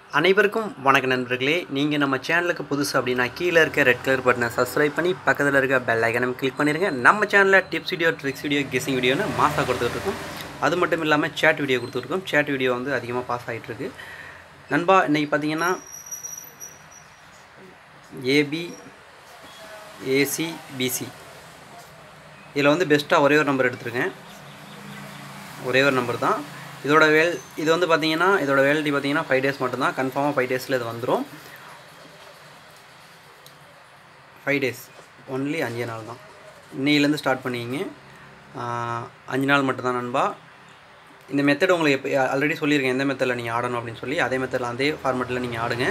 அனைவருக்கும் வணக்க நண்பர்களே நீங்கள் நம்ம சேனலுக்கு புதுசு அப்படின்னா கீழே இருக்க ரெட் கலர் பட்டனை சப்ஸ்கிரைப் பண்ணி பக்கத்தில் இருக்க பெல் ஐக்கனை கிளிக் பண்ணிடுங்க நம்ம சேனலில் tips video tricks video guessing வீடியோன்னு மாசாக கொடுத்துட்ருக்கோம் அது மட்டும் இல்லாமல் சேட் வீடியோ கொடுத்துருக்கோம் சேட் வீடியோ வந்து அதிகமாக பாஸ் ஆகிட்டுருக்கு நண்பா இன்றைக்கி பார்த்தீங்கன்னா ஏபி ஏசி பிசி இதில் வந்து பெஸ்ட்டாக ஒரே ஒரு நம்பர் எடுத்திருக்கேன் ஒரே ஒரு நம்பர் தான் இதோட வேல் இது வந்து பார்த்தீங்கன்னா இதோட வேலிட்டி பார்த்தீங்கன்னா ஃபைவ் டேஸ் மட்டும்தான் கன்ஃபார்மாக ஃபைவ் டேஸில் இது வந்துடும் ஃபைவ் டேஸ் ஒன்லி அஞ்சே நாள் தான் இன்னையிலேருந்து ஸ்டார்ட் பண்ணிக்கிங்க ஆஹ், அஞ்சு நாள் மட்டும்தான் நண்பா இந்த மெத்தட் உங்களுக்கு எப்போ ஆல்ரெடி சொல்லியிருக்கேன் எந்த மெத்தடில் நீங்கள் ஆடணும் அப்படின்னு சொல்லி அதே மெத்தடில் அதே ஃபார்மெட்டில் நீங்கள் ஆடுங்க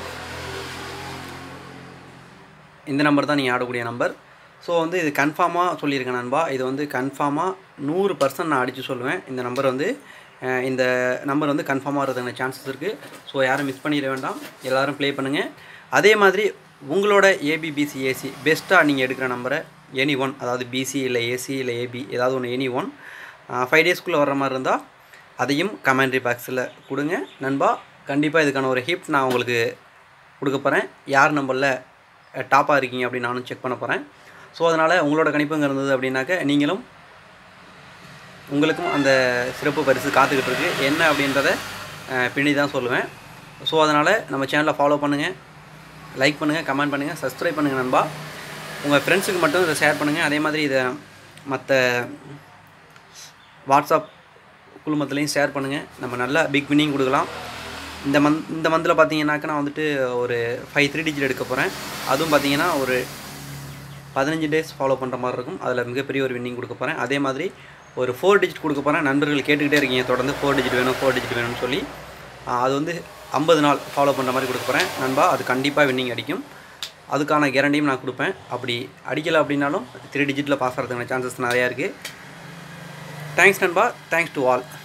இந்த நம்பர் தான் நீங்கள் ஆடக்கூடிய நம்பர் ஸோ வந்து இது கன்ஃபார்மாக சொல்லியிருக்கேன் நண்பா இது வந்து கன்ஃபார்மாக நூறு பர்சன்ட் நான் அடித்து சொல்லுவேன் இந்த நம்பர் வந்து அஹ், இந்த நம்பர் வந்து கன்ஃபார்மாக வரதுக்கான சான்சஸ் இருக்குது ஸோ யாரும் மிஸ் பண்ணிட வேண்டாம் எல்லோரும் ப்ளே பண்ணுங்கள் அதே மாதிரி உங்களோட ஏபிபிசி ஏசி பெஸ்ட்டாக நீங்கள் எடுக்கிற நம்பரை எனி ஒன் அதாவது பிசி இல்லை ஏசி இல்லை ஏபி ஏதாவது ஒன்று எனி ஒன் ஃபைவ் டேஸ்க்குள்ளே வர்ற மாதிரி இருந்தால் அதையும் கமெண்ட்ரி பாக்ஸில் கொடுங்க நண்பா கண்டிப்பாக இதுக்கான ஒரு ஹிப் நான் உங்களுக்கு கொடுக்க போகிறேன் யார் நம்பரில் டாப்பாக இருக்கீங்க அப்படின்னு நானும் செக் பண்ண போகிறேன் ஸோ அதனால் உங்களோட கணிப்புங்க இருந்தது அப்படின்னாக்க நீங்களும் உங்களுக்கும் அந்த சிறப்பு பரிசு காத்துக்கிட்டு இருக்கு என்ன அப்படின்றத அஹ், பின்னாடி தான் சொல்லுவேன் ஸோ அதனால் நம்ம சேனலை ஃபாலோ பண்ணுங்கள் லைக் பண்ணுங்கள் கமெண்ட் பண்ணுங்கள் சப்ஸ்கிரைப் பண்ணுங்கள் நண்பா உங்கள் ஃப்ரெண்ட்ஸுக்கு மட்டும் இதை ஷேர் பண்ணுங்கள் அதே மாதிரி இதை மற்ற வாட்ஸ்அப் குழுமத்துலேயும் ஷேர் பண்ணுங்கள் நம்ம நல்லா பிக் வின்னிங் கொடுக்கலாம் இந்த மந்த் இந்த மந்தில் பார்த்தீங்கன்னாக்கா நான் வந்துட்டு ஒரு ஃபைவ் த்ரீ டிஜிட் எடுக்க போகிறேன் அதுவும் பார்த்தீங்கன்னா ஒரு பதினஞ்சு டேஸ் ஃபாலோ பண்ணுற மாதிரி இருக்கும் அதில் மிகப்பெரிய ஒரு வின்னிங் கொடுக்க போகிறேன் அதே மாதிரி ஒரு ஃபோர் டிஜிட் கொடுக்க போகிறேன் நண்பர்கள் கேட்டுக்கிட்டே இருக்கீங்க தொடர்ந்து ஃபோர் டிஜிட் வேணும் ஃபோர் டிஜிட் வேணும்னு சொல்லி ஆ, அது வந்து ஐம்பது நாள் ஃபாலோ பண்ணுற மாதிரி கொடுக்க போகிறேன் நண்பா அது கண்டிப்பாக வின்னிங் அடிக்கும் அதுக்கான கேரண்டியும் நான் கொடுப்பேன் அப்படி அடிக்கலை அப்படின்னாலும் த்ரீ டிஜிட்டில் பாஸ் ஆகிறதுக்கான சான்சஸ் நிறையா இருக்குது தேங்க்ஸ் நண்பா தேங்க்ஸ் டு ஆல்